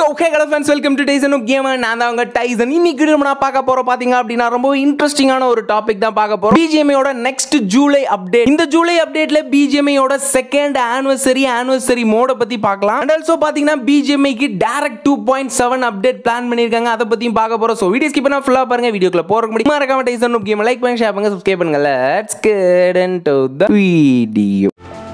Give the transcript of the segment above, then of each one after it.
Okay hello friends welcome to Tyson game நான் தான் உங்க டைசன் இன்னைக்கு நம்ம நான் பார்க்க போறோம் பாத்தீங்க அப்படின்னா ரொம்ப இன்ட்ரெஸ்டிங்கான ஒரு டாபிக் தான் பார்க்க போறோம் பிஜிஎம்ஐயோட நெக்ஸ்ட் ஜூலை அப்டேட் இந்த ஜூலை அப்டேட்ல பிஜிஎம்ஐயோட செகண்ட் ஆனிவர்சரி ஆனிவர்சரி மோட பத்தி பார்க்கலாம் அண்ட் ஆல்சோ பாத்தீங்கன்னா பிஜிஎம்ஐக்கு direct two point seven update plan பண்ணிருக்காங்க அதை பத்தியும் பார்க்க போறோம் ஸோ வீடியோ ஸ்கிப் பண்ணா ஃபுல்லா பாருங்க வீடியோக்குள்ள போறதுக்கு முடியுமா மறக்காம டைசன் கேம் லைக் பண்ணுங்க ஷேர் பண்ணுங்க சப்ஸ்கிரைப் பண்ணுங்க let's get into the video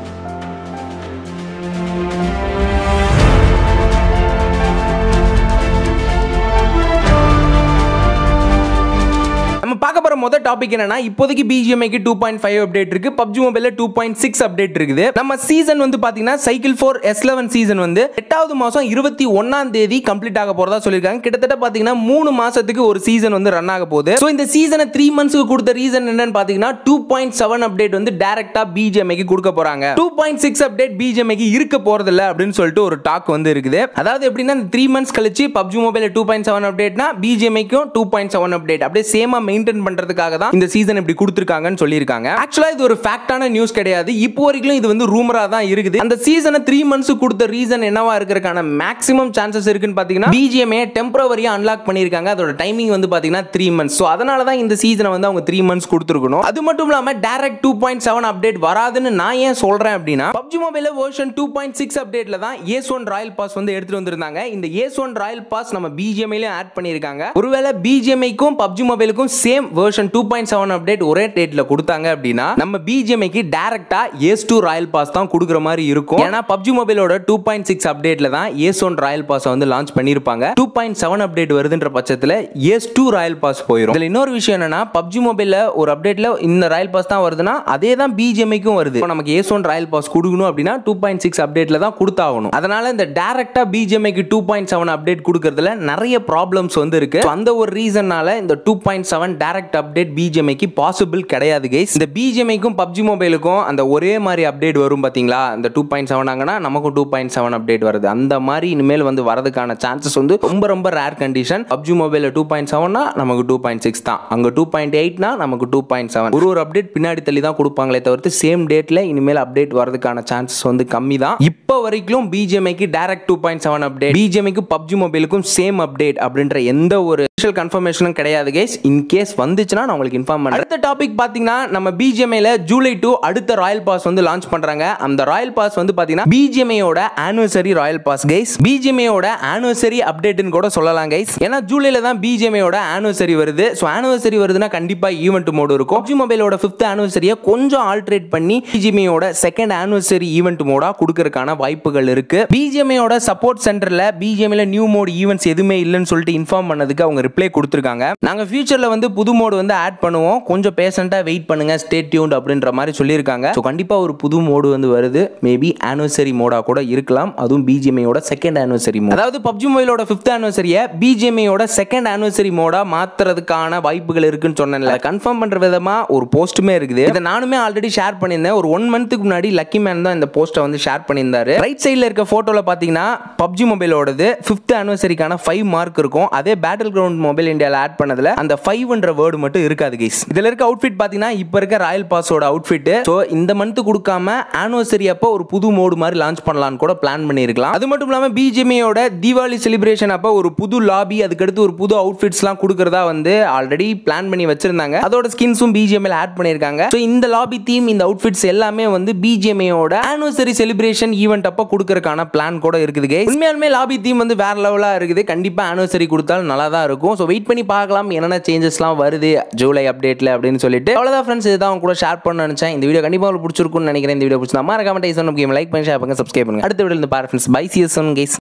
நம்ம பார்க்க போற முதல் டாபிக் என்னன்னா இப்போதைக்கு பிஜிஎம்ஐக்கு டூ பாயிண்ட் ஃபைவ் அப்டேட் இருக்கு பப்ஜி மொபைல்ல டூ பாயிண்ட் சிக்ஸ் அப்டேட் இருக்குது நம்ம சீசன் வந்து பாத்தீங்கன்னா cycle four S eleven season வந்து எட்டாவது மாசம் இருபத்தி ஒன்னாம் தேதி கம்ப்ளீட் ஆக போறதா சொல்லியிருக்காங்க கிட்டத்தட்ட பாத்தீங்கன்னா மூணு மாசத்துக்கு ஒரு சீசன் வந்து ரன் ஆக போகுது ஸோ இந்த சீசனை த்ரீ மந்த்ஸ்க்கு கொடுத்த ரீசன் என்னன்னு பாத்தீங்கன்னா டூ பாயிண்ட் செவன் அப்டேட் வந்து டேரக்டா பிஜிஎம்ஐக்கு கொடுக்க போறாங்க டூ பாயிண்ட் சிக்ஸ் அப்டேட் பிஜிஎம்ஐக்கு இருக்க போறது இல்ல அப்படின்னு சொல்லிட்டு ஒரு டாக் வந்து இருக்குது அதாவது எப்படின்னா இந்த த்ரீ மந்த்ஸ் கழிச்சு PUBG mobile two point seven அப்டேட்னா பிஜிஎம்ஐக்கும் டூ பாயிண்ட் செவன் அப்டேட் அப்படியே சேமா மெயின்டைன் பண்றதுக்காக தான் இந்த சீசன் இப்படி கொடுத்துருக்காங்கன்னு சொல்லியிருக்காங்க ஆக்சுவலா இது ஒரு ஃபேக்டான நியூஸ் கிடையாது இப்போ வரைக்கும் இது வந்து ரூமரா தான் இருக்குது அந்த சீசனை த்ரீ மந்த்ஸ் கொடுத்த ரீசன் என்னவா இருக்கிறதுக்கான மேக்ஸிமம் சான்சஸ் இருக்குன்னு பாத்தீங்கன்னா பிஜிஎம்ஏ டெம்பரவரியா அன்லாக் பண்ணியிருக்காங்க அதோட டைமிங் வந்து பாத்தீங்கன்னா த்ரீ மந்த்ஸ் ஸோ அதனால தான் இந்த சீசனை வந்து அவங்க த்ரீ மந்த்ஸ் கொடுத்துருக்கணும் அது மட்டும் இல்லாம direct two point seven update வராதுன்னு நான் ஏன் சொல்றேன் அப்படின்னா பப்ஜி மொபைல வெர்ஷன் டூ பாயிண்ட் சிக்ஸ் அப்டேட்ல தான் ஏஸ் ஒன் ராயல் பாஸ் வந்து எடுத்துட்டு வந்திருந்தாங்க இந்த ஏஸ் ஒன் ராயல் பாஸ் நம்ம பிஜிஎம்ஐலையும் ஆட் பண்ணியிருக்காங்க ஒருவேளை பிஜிஎம்ஐக்கும் பப்ஜி மொபைலுக்கும் same version two point seven update ஒரே டேட்ல கொடுத்தாங்க அப்படின்னா நம்ம பிஜிஎம்ஐக்கு டேரக்டா ஏஸ் டூ ராயல் பாஸ் தான் கொடுக்குற மாதிரி இருக்கும் ஏன்னா பப்ஜி மொபைலோட டூ பாயிண்ட் சிக்ஸ் அப்டேட்ல தான் ஏஸ் ஒன் ராயல் பாஸ் வந்து லான்ச் பண்ணியிருப்பாங்க டூ பாயிண்ட் செவன் அப்டேட் வருதுன்ற பட்சத்தில் ஏஸ் டூ ராயல் பாஸ் போயிடும் இதுல இன்னொரு விஷயம் என்னன்னா பப்ஜி மொபைல்ல ஒரு அப்டேட்ல இந்த ராயல் பாஸ் தான் வருதுன்னா அதே தான் பிஜிஎம்ஐக்கும் வருது இப்போ நமக்கு ஏஸ் ஒன் ராயல் பாஸ் கொடுக்கணும் அப்படின்னா டூ பாயிண்ட் சிக்ஸ் அப்டேட்ல தான் கொடுத்தாகணும் அதனால இந்த டேரக்டா பிஜிஎம்ஐக்கு டூ பாயிண்ட் செவன் அப்டேட் கொடுக்கறதுல நிறைய ப்ராப்ளம்ஸ் வந்து இருக்கு So, அந்த ஒரு ரீசன்னால இந்த two point seven direct update பிஜிஎம்ஐக்கு பாசிபிள் கிடையாது கைஸ் இந்த பிஜிஎம்ஐக்கும் பப்ஜி மொபைலுக்கும் அந்த ஒரே மாதிரி அப்டேட் வரும் பாத்தீங்களா இந்த டூ பாயிண்ட் செவன் ஆங்கன்னா நமக்கும் டூ பாயிண்ட் செவன் அப்டேட் வருது அந்த மாதிரி இனிமேல் வந்து வரதுக்கான சான்சஸ் வந்து ரொம்ப ரொம்ப ரேர் கண்டிஷன் பப்ஜி மொபைலில் டூ பாயிண்ட் செவன்னா நமக்கு டூ பாயிண்ட் சிக்ஸ் தான் அங்கே டூ பாயிண்ட் எயிட்னா நமக்கு டூ பாயிண்ட் செவன் ஒரு ஒரு அப்டேட் பின்னாடி தள்ளி தான் கொடுப்பாங்களே தவிர்த்து சேம் டேட்ல இனிமேல் அப்டேட் வரதுக்கான சான்சஸ் வந்து கம்மி தான் இப்போ வரைக்கும் பிஜிஎம்ஐக்கு direct two point seven update பிஜிஎம்ஐக்கு பப்ஜி மொபைலுக்கும் சேம் அப்டேட் அப்படின்ற எந்த ஒரு ஸ்பெஷல் கன்ஃபர்மேஷனும் கிடையாது கைஸ் இன் கேஸ் வந்துச்சுன்னா நான் உங்களுக்கு இன்ஃபார்ம் பண்ணுறேன் அடுத்த டாபிக் பார்த்தீங்கன்னா நம்ம பிஜிஎம்ஐல ஜூலை டூ அடுத்த ராயல் பாஸ் வந்து லான்ச் பண்றாங்க அந்த ராயல் பாஸ் வந்து பார்த்தீங்கன்னா பிஜிஎம்ஐயோட ஆனிவர்சரி ராயல் பாஸ் கைஸ் பிஜிஎம்ஐயோட ஆனிவர்சரி அப்டேட்னு கூட சொல்லலாம் கைஸ் ஏன்னா ஜூலைல தான் பிஜிஎம்ஐயோட ஆனிவர்சரி வருது ஸோ ஆனிவர்சரி வருதுன்னா கண்டிப்பா ஈவெண்ட் மோடு இருக்கும் பப்ஜி மொபைலோட ஃபிஃப்த் ஆனிவர்சரியை கொஞ்சம் ஆல்ட்ரேட் பண்ணி பிஜிஎம்ஐயோட செகண்ட் ஆனிவர்சரி ஈவெண்ட் மோடா கொடுக்கறதுக்கான வாய்ப்புகள் இருக்கு பிஜிஎம்ஐயோட சப்போர்ட் சென்டர்ல பிஜிஎம்ஐல நியூ மோட் ஈவெண்ட்ஸ் எதுவுமே இல்லைன்னு சொல்லிட்டு இன்ஃபார்ம் பண்ணதுக்கு அவங்க ரிப்ளை கொடுத்துருக்காங்க நாங்க ஃபியூச்சர்ல வந்து புது மோடு வந்து ஆட் பண்ணுவோம் கொஞ்சம் பேஷண்டா வெயிட் பண்ணுங்க ஸ்டே டியூன்ட் அப்படின்ற மாதிரி சொல்லியிருக்காங்க ஸோ கண்டிப்பா ஒரு புது மோடு வந்து வருது மேபி ஆனிவர்சரி மோடா கூட இருக்கலாம் அதுவும் பிஜிஎம்ஐயோட செகண்ட் ஆனிவர்சரி மோட் அதாவது பப்ஜி மொபைலோட ஃபிஃப்த் ஆனிவர்சரியை பிஜிஎம்ஐயோட செகண்ட் ஆனிவர்சரி மோடா மாத்துறதுக்கான வாய்ப்புகள் இருக்குன்னு சொன்னேன்ல கன்ஃபார்ம் பண்ற விதமா ஒரு போஸ்ட்டுமே இருக்குது இதை நானுமே ஆல்ரெடி ஷேர் பண்ணியிருந்தேன் ஒரு ஒன் மந்த்துக்கு முன்னாடி லக்கி மேன் தான் இந்த போஸ்ட்டை வந்து ஷேர் பண்ணியிருந்தாரு ரைட் சைடில் இருக்க ஃபோட்டோவில் பார்த்தீங்கன்னா பப்ஜி மொபைலோடது ஃபிஃப்த் ஆனிவர்சரிக்கான ஃபைவ் மார்க் இருக்கும் அதே பேட்டில் கிரவுண்ட் மொபைல் இந்தியாவில் ஆட் பண்ணதுல அந்த ஃபைவ்ன்ற வேர்டு மட்டும் இருக்காது கைஸ் இதில் இருக்க அவுட்ஃபிட் பார்த்தீங்கன்னா இப்போ இருக்க ராயல் பாஸோட அவுட்ஃபிட் ஸோ இந்த மந்த் கொடுக்காம ஆனிவர்சரி அப்போ ஒரு புது மோடு மாதிரி லான்ச் பண்ணலாம்னு கூட பிளான் பண்ணியிருக்கலாம் அது மட்டும் இல்லாமல் பிஜிஎம்ஐயோட தீபாவளி செலிப்ரேஷன் அப்போ ஒரு புது லாபி அதுக்கடுத்து ஒரு புது அவுட்ஃபிட்ஸ்லாம் கொடுக்கறதா வந்து ஆல்ரெடி பிளான் பண்ணி வச்சிருந்தாங்க அதோட ஸ்கின்ஸும் பிஜிஎம்ஐல ஆட் பண்ணியிருக்காங்க ஸோ இந்த லாபி தீம் இந்த அவுட்ஃபிட்ஸ் எல்லாமே வந்து பிஜிஎம்ஐயோட ஆனிவர்சரி செலிப்ரேஷன் ஈவெண்ட் அப்போ கொடுக்கறதுக்கான பிளான் கூட இருக்குது guys. உண்மையாலுமே லாபி தீம் வந்து வேற லெவலாக இருக்குது கண்டிப்பாக ஆனிவர்சரி கொடுத்தாலும் நல்லா தான் இருக்கும் ஸோ வெயிட் பண்ணி பார்க்கலாம் என்னென்ன சேஞ்சஸ்லாம் வருது ஜூலை அப்டேட்ல அப்படின்னு சொல்லிட்டு அவ்வளோதான் ஃப்ரெண்ட்ஸ் இதுதான் அவங்க கூட ஷேர் பண்ண நினைச்சேன் இந்த வீடியோ கண்டிப்பாக உங்களுக்கு பிடிச்சிருக்கும்னு நினைக்கிறேன் இந்த வீடியோ பிடிச்சா மறக்காம டைசன் கேம் லைக் பண்ணி ஷேர் பண்ணுங்க சப்ஸ்கிரைப் பண்ணுங்க அடுத்த வீடியோ இருந்து பாரு ஃப்ரெண்ட்ஸ் பை சிஎஸ் கேஸ்